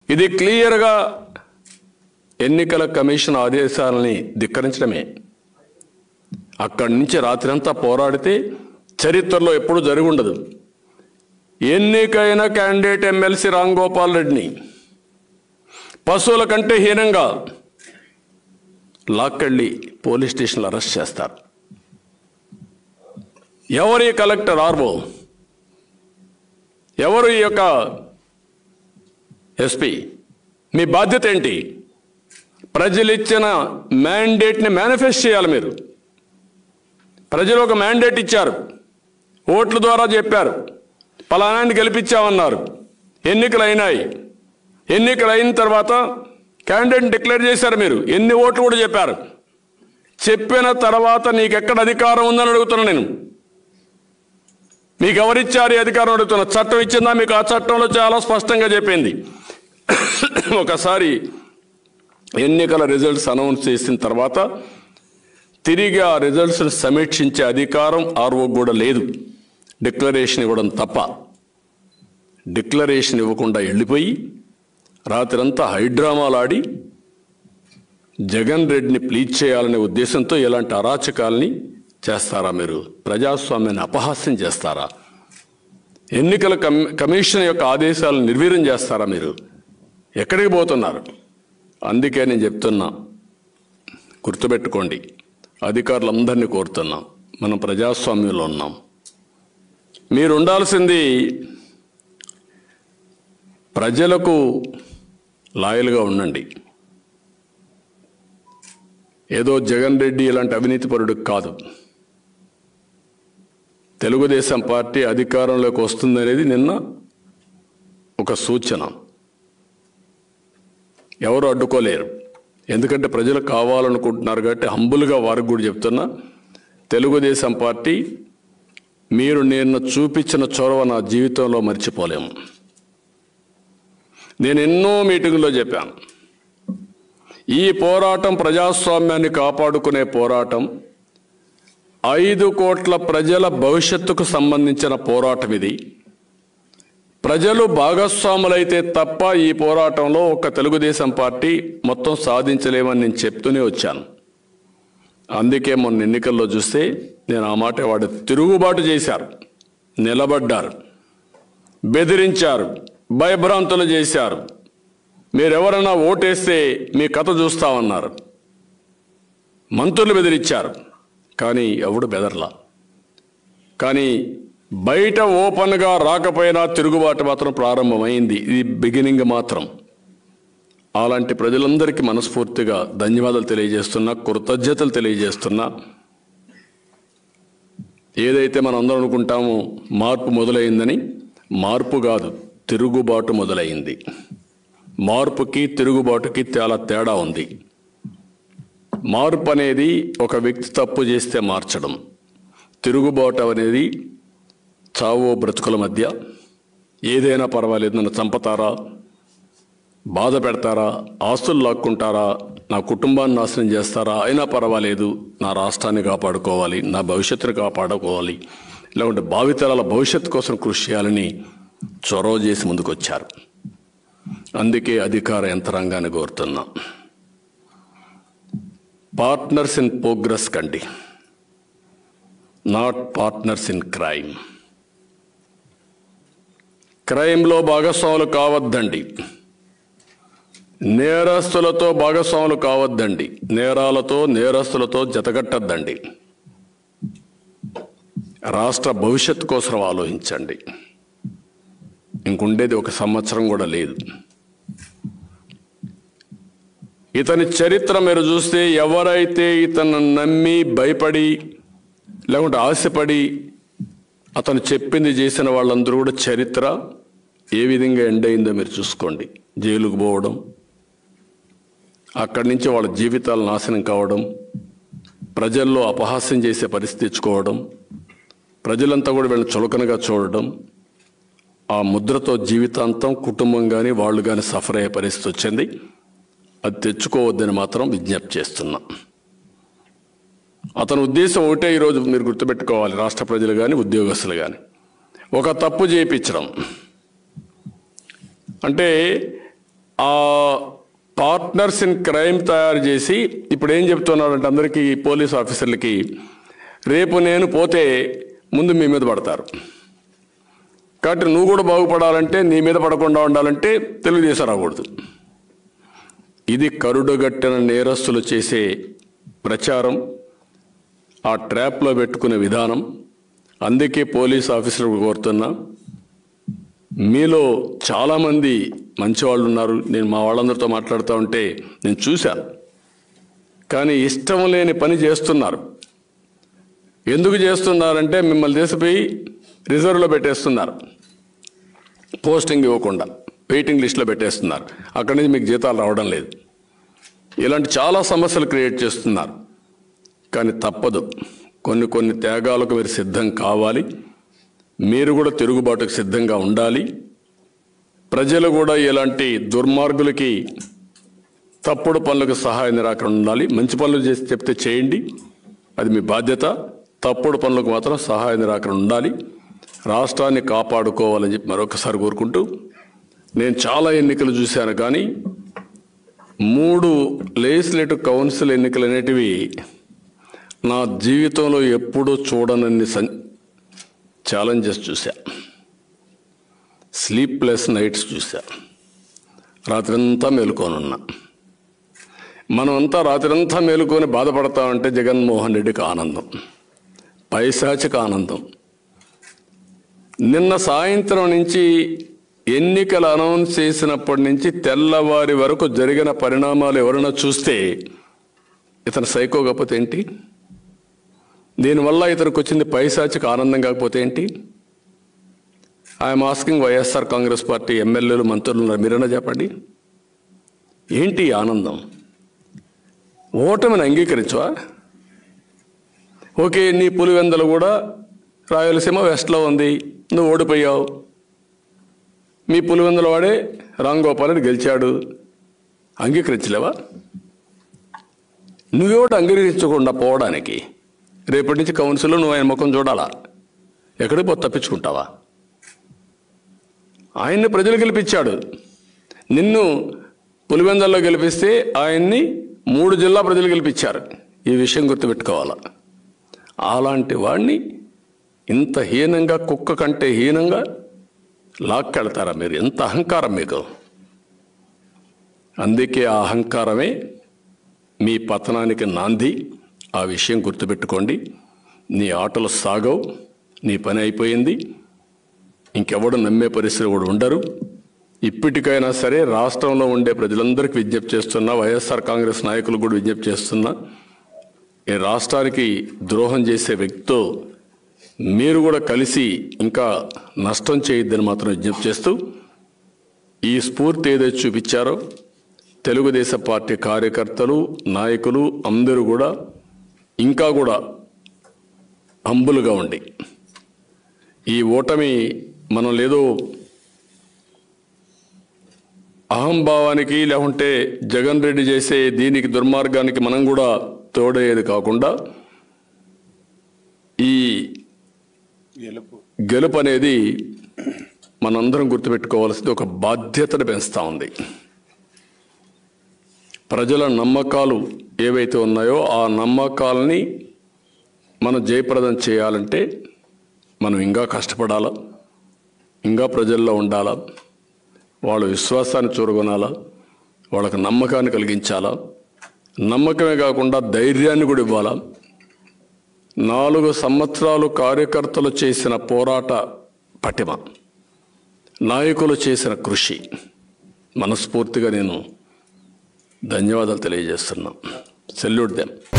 ఇది క్లియర్గా ఎన్నికల కమిషన్ ఆదేశాలని ధిక్కరించడమే అక్కడి నుంచి రాత్రంతా పోరాడితే చరిత్రలో ఎప్పుడు జరిగి ఉండదు ఎన్నికైన క్యాండిడేట్ ఎమ్మెల్సీ రామ్ గోపాల్ రెడ్డిని పశువుల కంటే హీనంగా లాక్కెళ్ళి పోలీస్ స్టేషన్లో అరెస్ట్ చేస్తారు ఎవరి కలెక్టర్ ఆర్వో ఎవరు ఈ యొక్క ఎస్పీ మీ బాధ్యత ఏంటి ప్రజలు ఇచ్చిన మ్యాండేట్ని మేనిఫెస్ట్ చేయాలి మీరు ప్రజలు ఒక మ్యాండేట్ ఇచ్చారు ఓట్ల ద్వారా చెప్పారు పలానాన్ని గెలిపించామన్నారు ఎన్నికలు అయినాయి ఎన్నికలు అయిన తర్వాత క్యాండిడేట్ డిక్లేర్ చేశారు మీరు ఎన్ని ఓట్లు కూడా చెప్పారు చెప్పిన తర్వాత నీకు ఎక్కడ అధికారం ఉందని అడుగుతున్నా నేను మీకు ఎవరిచ్చారు ఈ అధికారం అడుగుతున్నా చట్టం ఇచ్చిందా మీకు ఆ చట్టంలో చాలా స్పష్టంగా చెప్పింది ఒకసారి ఎన్నికల రిజల్ట్స్ అనౌన్స్ చేసిన తర్వాత తిరిగి ఆ రిజల్ట్స్ని సమీక్షించే అధికారం ఆర్ఓ కూడా లేదు డిక్లరేషన్ ఇవ్వడం తప్ప డిక్లరేషన్ ఇవ్వకుండా వెళ్ళిపోయి రాత్రంతా హైడ్రామాలు ఆడి జగన్ రెడ్డిని ప్లీజ్ చేయాలనే ఉద్దేశంతో ఇలాంటి అరాచకాల్ని చేస్తారా మీరు ప్రజాస్వామ్యాన్ని అపహాస్యం చేస్తారా ఎన్నికల కమి కమిషన్ యొక్క ఆదేశాలను నిర్వీర్యం చేస్తారా మీరు ఎక్కడికి పోతున్నారు అందుకే నేను చెప్తున్నా గుర్తుపెట్టుకోండి అధికారులందరినీ కోరుతున్నాం మనం ప్రజాస్వామ్యంలో ఉన్నాం మీరు ఉండాల్సింది ప్రజలకు లాయల్గా ఉండండి ఏదో జగన్ రెడ్డి ఇలాంటి అవినీతిపరుడు కాదు తెలుగుదేశం పార్టీ అధికారంలోకి వస్తుందనేది నిన్న ఒక సూచన ఎవరు అడ్డుకోలేరు ఎందుకంటే ప్రజలు కావాలనుకుంటున్నారు కాబట్టి హంబుల్గా వారికి కూడా చెప్తున్నా తెలుగుదేశం పార్టీ మీరు నిన్న చూపించిన చొరవ నా జీవితంలో మర్చిపోలేము నేను ఎన్నో మీటింగుల్లో చెప్పాను ఈ పోరాటం ప్రజాస్వామ్యాన్ని కాపాడుకునే పోరాటం ఐదు కోట్ల ప్రజల భవిష్యత్తుకు సంబంధించిన పోరాటం ఇది ప్రజలు భాగస్వాములైతే తప్ప ఈ పోరాటంలో ఒక తెలుగుదేశం పార్టీ మొత్తం సాధించలేమని నేను చెప్తూనే వచ్చాను అందుకే మొన్న ఎన్నికల్లో చూస్తే నేను ఆ మాట వాడు తిరుగుబాటు చేశారు నిలబడ్డారు బెదిరించారు భయభ్రాంతులు చేశారు మీరెవరైనా ఓటేస్తే మీ కథ చూస్తామన్నారు మంత్రులు బెదిరించారు కానీ ఎవడు బెదర్లా కానీ బయట ఓపెన్గా రాకపోయినా తిరుగుబాటు మాత్రం ప్రారంభమైంది ఇది బిగినింగ్ మాత్రం అలాంటి ప్రజలందరికీ మనస్ఫూర్తిగా ధన్యవాదాలు తెలియజేస్తున్నా కృతజ్ఞతలు తెలియజేస్తున్నా ఏదైతే మనం అందరం అనుకుంటామో మార్పు మొదలైందని మార్పు కాదు తిరుగుబాటు మొదలైంది మార్పుకి తిరుగుబాటుకి చాలా తేడా ఉంది మార్పు అనేది ఒక వ్యక్తి తప్పు చేస్తే మార్చడం తిరుగుబాటు అనేది చావో బ్రతుకుల మధ్య ఏదైనా పర్వాలేదు నన్ను చంపతారా బాధ పెడతారా ఆస్తులు లాక్కుంటారా నా కుటుంబాన్ని నాశనం చేస్తారా అయినా పర్వాలేదు నా రాష్ట్రాన్ని కాపాడుకోవాలి నా భవిష్యత్తును కాపాడుకోవాలి లేకుంటే భావితరాల భవిష్యత్తు కోసం కృషి చేయాలని చొరవ చేసి ముందుకొచ్చారు అందుకే అధికార యంత్రాంగాన్ని కోరుతున్నా పార్ట్నర్స్ ఇన్ ప్రోగ్రెస్ కండి నాట్ పార్ట్నర్స్ ఇన్ క్రైమ్ క్రైమ్లో భాగస్వాములు కావద్దండి నేరస్తులతో భాగస్వాములు కావద్దండి నేరాలతో నేరస్తులతో జతగట్టద్దండి రాష్ట్ర భవిష్యత్తు కోసం ఆలోచించండి ఇంకుండేది ఒక సంవత్సరం కూడా లేదు ఇతని చరిత్ర మీరు చూస్తే ఎవరైతే ఇతను నమ్మి భయపడి లేకుంటే ఆశపడి అతను చెప్పింది చేసిన వాళ్ళందరూ కూడా చరిత్ర ఏ విధంగా ఎండ్ అయిందో మీరు చూసుకోండి జైలుకు పోవడం అక్కడి నుంచి వాళ్ళ జీవితాలు నాశనం కావడం ప్రజల్లో అపహాస్యం చేసే పరిస్థితి తెచ్చుకోవడం ప్రజలంతా కూడా వీళ్ళని చులకనగా చూడడం ఆ ముద్రతో జీవితాంతం కుటుంబం కానీ వాళ్ళు కానీ సఫర్ అయ్యే పరిస్థితి వచ్చింది అది తెచ్చుకోవద్దని మాత్రం విజ్ఞప్తి చేస్తున్నా అతని ఉద్దేశం ఒకటే ఈరోజు మీరు గుర్తుపెట్టుకోవాలి రాష్ట్ర ప్రజలు కానీ ఉద్యోగస్తులు కానీ ఒక తప్పు చేయించడం అంటే ఆ పార్ట్నర్స్ ఇన్ క్రైమ్ తయారు చేసి ఇప్పుడు ఏం చెప్తున్నాడంటే అందరికీ పోలీస్ ఆఫీసర్లకి రేపు నేను పోతే ముందు మీ మీద పడతారు కాబట్టి నువ్వు కూడా బాగుపడాలంటే నీ మీద పడకుండా ఉండాలంటే తెలుగుదేశం రాకూడదు ఇది కరుడుగట్టిన నేరస్తులు చేసే ప్రచారం ఆ ట్రాప్లో పెట్టుకునే విధానం అందుకే పోలీస్ ఆఫీసర్లు కోరుతున్నా మీలో చాలామంది మంచి వాళ్ళు ఉన్నారు నేను మా వాళ్ళందరితో మాట్లాడుతూ ఉంటే నేను చూశాను కానీ ఇష్టం లేని పని చేస్తున్నారు ఎందుకు చేస్తున్నారంటే మిమ్మల్ని తీసిపోయి రిజర్వ్లో పెట్టేస్తున్నారు పోస్టింగ్ ఇవ్వకుండా వెయిటింగ్ లిస్ట్లో పెట్టేస్తున్నారు అక్కడి నుంచి మీకు జీతాలు రావడం లేదు ఇలాంటి చాలా సమస్యలు క్రియేట్ చేస్తున్నారు కానీ తప్పదు కొన్ని కొన్ని త్యాగాలకు మీరు సిద్ధం కావాలి మీరు కూడా తిరుగుబాటుకు సిద్ధంగా ఉండాలి ప్రజలు కూడా ఇలాంటి దుర్మార్గులకి తప్పుడు పనులకు సహాయ నిరాకరణ ఉండాలి మంచి పనులు చేసి చెప్తే చేయండి అది మీ బాధ్యత తప్పుడు పనులకు మాత్రం సహాయ నిరాకరణ ఉండాలి రాష్ట్రాన్ని కాపాడుకోవాలని చెప్పి మరొకసారి కోరుకుంటూ నేను చాలా ఎన్నికలు చూశాను కానీ మూడు లెజిస్లేటివ్ కౌన్సిల్ ఎన్నికలు అనేటివి నా జీవితంలో ఎప్పుడూ చూడనన్ని సన్ ఛాలెంజెస్ చూశా స్లీప్లెస్ నైట్స్ చూశా రాత్రంతా మేలుకోనున్నా మనమంతా రాత్రంతా మేలుకొని బాధపడతామంటే జగన్మోహన్ రెడ్డికి ఆనందం పైశాచిక ఆనందం నిన్న సాయంత్రం నుంచి ఎన్నికలు అనౌన్స్ చేసినప్పటి నుంచి తెల్లవారి వరకు జరిగిన పరిణామాలు ఎవరైనా చూస్తే ఇతను సైకో కాకపోతే ఏంటి దీనివల్ల ఇతనికి వచ్చింది పైశాచిక ఆనందం కాకపోతే ఏంటి I'm asking YSR Congress party ఎమ్మెల్యేలు మంత్రులు ఉన్నారు మీరైనా చెప్పండి ఏంటి ఈ ఆనందం ఓటమిని అంగీకరించవా ఓకే నీ పులివెందలు కూడా రాయలసీమ వెస్ట్లో ఉంది నువ్వు ఓడిపోయావు మీ పులివెందుల వాడే రామ్ గోపాల్ అని గెలిచాడు అంగీకరించలేవా నువ్వేమిటి అంగీకరించకుండా పోవడానికి రేపటి నుంచి కౌన్సిల్లో నువ్వు ఆయన ముఖం చూడాలా ఎక్కడికి పో తప్పించుకుంటావా ఆయన్ని ప్రజలు గెలిపించాడు నిన్ను పులివెందల్లో గెలిపిస్తే ఆయన్ని మూడు జిల్లా ప్రజలు గెలిపించారు ఈ విషయం గుర్తుపెట్టుకోవాలా అలాంటి వాడిని ఇంత హీనంగా కుక్క కంటే హీనంగా లాక్కెళ్తారా మీరు ఎంత అహంకారం మీకు అందుకే ఆ అహంకారమే మీ పతనానికి నాంది ఆ విషయం గుర్తుపెట్టుకోండి నీ ఆటలు సాగవు నీ పని అయిపోయింది ఇంకెవడు నమ్మే పరిస్థితి కూడా ఉండరు ఇప్పటికైనా సరే రాష్ట్రంలో ఉండే ప్రజలందరికీ విజ్ఞప్తి చేస్తున్నా వైఎస్ఆర్ కాంగ్రెస్ నాయకులు కూడా విజ్ఞప్తి చేస్తున్నా ఈ రాష్ట్రానికి ద్రోహం చేసే వ్యక్తితో మీరు కూడా కలిసి ఇంకా నష్టం చేయొద్దని మాత్రం విజ్ఞప్తి చేస్తూ ఈ స్ఫూర్తి ఏదైతే చూపించారో తెలుగుదేశం పార్టీ కార్యకర్తలు నాయకులు అందరూ కూడా ఇంకా కూడా హంబులుగా ఉండి ఈ ఓటమి మనం లేదో అహంభావానికి లేకుంటే జగన్ రెడ్డి చేసే దీనికి దుర్మార్గానికి మనం కూడా తోడయ్యేది కాకుండా ఈ గెలుపు గెలుపు అనేది మనందరం గుర్తుపెట్టుకోవాల్సింది ఒక బాధ్యతను పెంచుతా ఉంది ప్రజల నమ్మకాలు ఏవైతే ఉన్నాయో ఆ నమ్మకాలని మనం జయప్రదం చేయాలంటే మనం ఇంకా కష్టపడాలా ఇంకా ప్రజల్లో ఉండాలా వాళ్ళ విశ్వాసాన్ని చూరగొనాలా వాళ్ళకి నమ్మకాన్ని కలిగించాలా నమ్మకమే కాకుండా ధైర్యాన్ని కూడా ఇవ్వాలా నాలుగు సంవత్సరాలు కార్యకర్తలు చేసిన పోరాట పటిమ నాయకులు చేసిన కృషి మనస్ఫూర్తిగా నేను ధన్యవాదాలు తెలియజేస్తున్నా సెల్యూట్ దెమ్